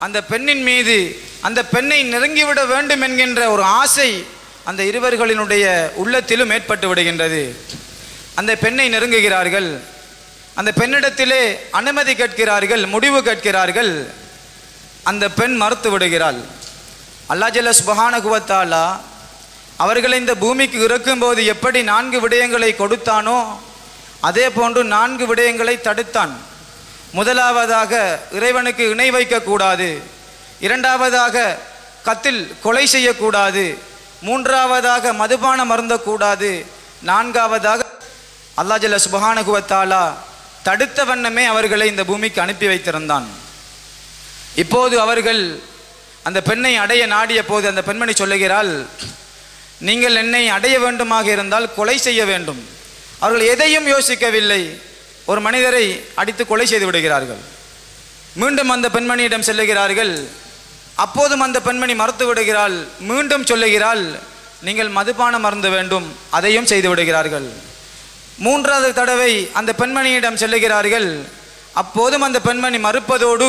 அந்த பெண்ணின் மீது அந்த பெண்ணை நெருங்கிவிட வேண்டும் என்கின்ற ஒரு ஆசை அந்த இருவர்களினுடைய உள்ளத்திலும் ஏற்பட்டு விடுகின்றது அந்த பெண்ணை நெருங்குகிறார்கள் அந்த பெண்ணிடத்திலே அனுமதி கேட்கிறார்கள் முடிவு கேட்கிறார்கள் அந்த பெண் மறுத்து விடுகிறாள் அல்லாஜல்ல சுபஹானகுவத்தாலா அவர்களை இந்த பூமிக்கு இறக்கும்போது எப்படி நான்கு விடயங்களை கொடுத்தானோ அதே போன்று நான்கு விடயங்களை தடுத்தான் முதலாவதாக இறைவனுக்கு இணை வைக்கக்கூடாது இரண்டாவதாக கத்தில் கொலை செய்யக்கூடாது மூன்றாவதாக மதுபானம் அருந்தக்கூடாது நான்காவதாக அல்லாஜல்ல சுபஹானகுவத்தாலா தடுத்த வண்ணமே அவர்களை இந்த பூமிக்கு அனுப்பி வைத்திருந்தான் இப்போது அவர்கள் அந்த பெண்ணை அடைய நாடிய போது அந்த பெண்மணி சொல்லுகிறாள் நீங்கள் என்னை அடைய வேண்டுமாக இருந்தால் கொலை செய்ய வேண்டும் அவர்கள் எதையும் யோசிக்கவில்லை ஒரு மனிதரை அடித்து கொலை செய்து விடுகிறார்கள் மீண்டும் அந்த பெண்மணியிடம் செல்லுகிறார்கள் அப்போதும் அந்த பெண்மணி மறுத்து விடுகிறாள் மீண்டும் சொல்லுகிறாள் நீங்கள் மதுபானம் மறந்து வேண்டும் அதையும் செய்து விடுகிறார்கள் மூன்றாவது தடவை அந்த பெண்மணியிடம் செல்லுகிறார்கள் அப்போதும் அந்த பெண்மணி மறுப்பதோடு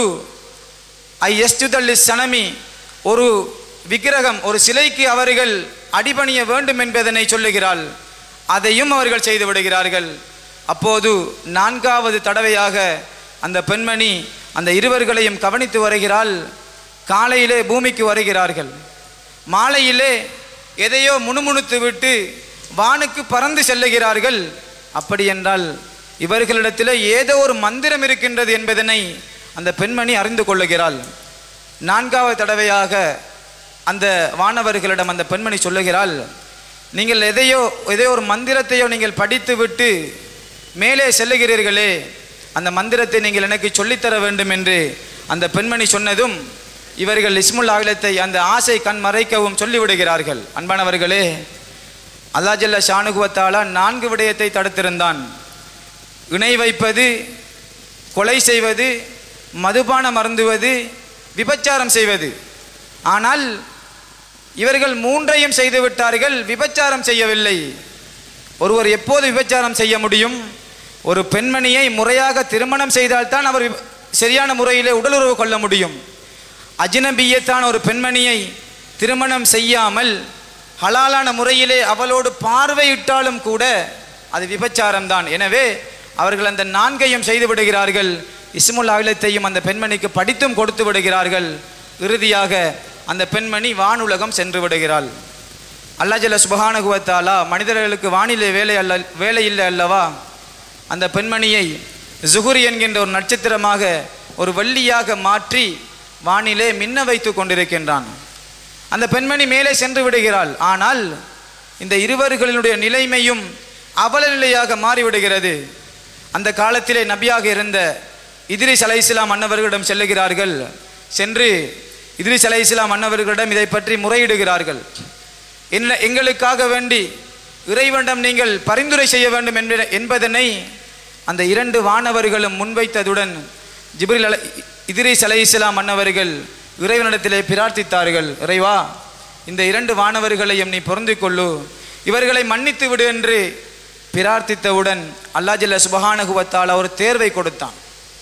ஐ எஸ்டுதல்லி சனமி ஒரு விக்கிரகம் ஒரு சிலைக்கு அவர்கள் அடிபணிய வேண்டும் என்பதனை சொல்லுகிறாள் அதையும் அவர்கள் செய்து விடுகிறார்கள் அப்போது நான்காவது தடவையாக அந்த பெண்மணி அந்த இருவர்களையும் கவனித்து வருகிறாள் காலையிலே பூமிக்கு வருகிறார்கள் மாலையிலே எதையோ முணுமுணுத்து விட்டு வானுக்கு பறந்து செல்லுகிறார்கள் அப்படி என்றால் இவர்களிடத்தில் ஏதோ ஒரு மந்திரம் இருக்கின்றது என்பதனை அந்த பெண்மணி அறிந்து கொள்ளுகிறாள் நான்காவது தடவையாக அந்த வானவர்களிடம் அந்த பெண்மணி சொல்லுகிறாள் நீங்கள் எதையோ எதையோ ஒரு மந்திரத்தையோ நீங்கள் படித்து விட்டு மேலே செல்லுகிறீர்களே அந்த மந்திரத்தை நீங்கள் எனக்கு சொல்லித்தர வேண்டும் என்று அந்த பெண்மணி சொன்னதும் இவர்கள் இஸ்முல் ஆகிலத்தை அந்த ஆசை கண் மறைக்கவும் சொல்லிவிடுகிறார்கள் அன்பானவர்களே அல்லா ஜல்ல ஷானுகுவத்தாலா நான்கு விடயத்தை தடுத்திருந்தான் இணை வைப்பது கொலை செய்வது மதுபானம் அருந்துவது விபச்சாரம் செய்வது ஆனால் இவர்கள் மூன்றையும் செய்து விட்டார்கள் விபச்சாரம் செய்யவில்லை ஒருவர் எப்போது விபச்சாரம் செய்ய முடியும் ஒரு பெண்மணியை முறையாக திருமணம் செய்தால்தான் அவர் விப- சரியான முறையிலே உடலுறவு கொள்ள முடியும் அஜ்னபியத்தான ஒரு பெண்மணியை திருமணம் செய்யாமல் ஹலாலான முறையிலே அவளோடு பார்வையிட்டாலும் கூட அது விபச்சாரம்தான் எனவே அவர்கள் அந்த நான்கையும் செய்து விடுகிறார்கள் இஸ்முல் அகிலத்தையும் அந்த பெண்மணிக்கு படித்தும் கொடுத்து விடுகிறார்கள் இறுதியாக அந்த பெண்மணி வானுலகம் சென்று விடுகிறாள் அல்லாஜல்ல சுபஹானகுவத்தாலா மனிதர்களுக்கு வானிலை வேலை அல்ல வேலை இல்லை அல்லவா அந்த பெண்மணியை ஜுகுரி என்கின்ற ஒரு நட்சத்திரமாக ஒரு வள்ளியாக மாற்றி வானிலே மின்ன வைத்து கொண்டிருக்கின்றான் அந்த பெண்மணி மேலே சென்று விடுகிறாள் ஆனால் இந்த இருவர்களினுடைய நிலைமையும் அவல நிலையாக மாறிவிடுகிறது அந்த காலத்திலே நபியாக இருந்த இத்ரிஸ் அலைஹிஸ்ஸலாம் அன்னவர்களிடம் செல்லுகிறார்கள் சென்று இத்ரிஸ் அலைஹிஸ்ஸலாம் அன்னவர்களிடம் இதை பற்றி முறையிடுகிறார்கள் என்ன எங்களுக்காக வேண்டி இறைவனிடம் நீங்கள் பரிந்துரை செய்ய வேண்டும் என்ப- என்பதனை அந்த இரண்டு வானவர்களும் முன்வைத்ததுடன் ஜிப்ரில் அலை இதிரிஸ் அலைஹிஸ்ஸலாம் அன்னவர்கள் இறைவனிடத்திலே பிரார்த்தித்தார்கள் இறைவா இந்த இரண்டு வானவர்களையும் நீ பொருந்திக் கொள்ளு இவர்களை மன்னித்து விடு என்று பிரார்த்தித்தவுடன் அல்லாஜல்ல சுபஹானகுவத்தால் ஒரு தேர்வை கொடுத்தான்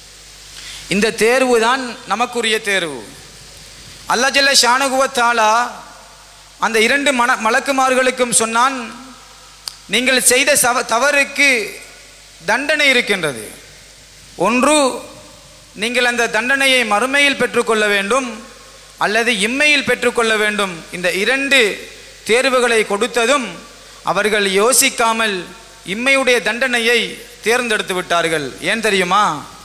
இந்த தேர்வு தான் நமக்குரிய தேர்வு அல்லாஜல்ல ஷானகுவத்தாலா அந்த இரண்டு மன மலக்குமார்களுக்கும் சொன்னான் நீங்கள் செய்த சவ தவறுக்கு தண்டனை இருக்கின்றது ஒன்று நீங்கள் அந்த தண்டனையை மறுமையில் பெற்றுக்கொள்ள வேண்டும் அல்லது இம்மையில் பெற்றுக்கொள்ள வேண்டும் இந்த இரண்டு தேர்வுகளை கொடுத்ததும் அவர்கள் யோசிக்காமல் இம்மையுடைய தண்டனையை தேர்ந்தெடுத்து விட்டார்கள் ஏன் தெரியுமா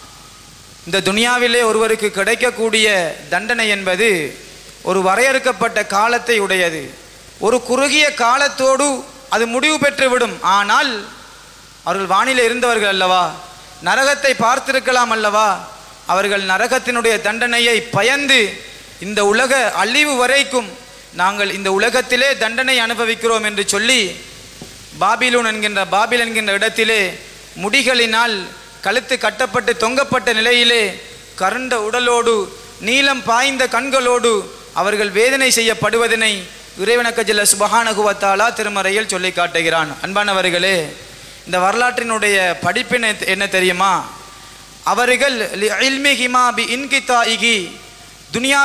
இந்த துனியாவிலே ஒருவருக்கு கிடைக்கக்கூடிய தண்டனை என்பது ஒரு வரையறுக்கப்பட்ட காலத்தை உடையது ஒரு குறுகிய காலத்தோடு அது முடிவு பெற்றுவிடும் ஆனால் அவர்கள் வானிலே இருந்தவர்கள் அல்லவா நரகத்தை பார்த்திருக்கலாம் அல்லவா அவர்கள் நரகத்தினுடைய தண்டனையை பயந்து இந்த உலக அழிவு வரைக்கும் நாங்கள் இந்த உலகத்திலே தண்டனை அனுபவிக்கிறோம் என்று சொல்லி பாபிலூன் என்கின்ற பாபில் என்கின்ற இடத்திலே முடிகளினால் கழுத்து கட்டப்பட்டு தொங்கப்பட்ட நிலையிலே கருண்ட உடலோடு நீலம் பாய்ந்த கண்களோடு அவர்கள் வேதனை செய்யப்படுவதனை இறைவனக்கஜல சுபஹானகுவத்தாலா திருமறையில் சொல்லி காட்டுகிறான் அன்பானவர்களே இந்த வரலாற்றினுடைய படிப்பினை என்ன தெரியுமா அவர்கள் இல்மிஹிமா பி இன்கிதாயிகி துனியா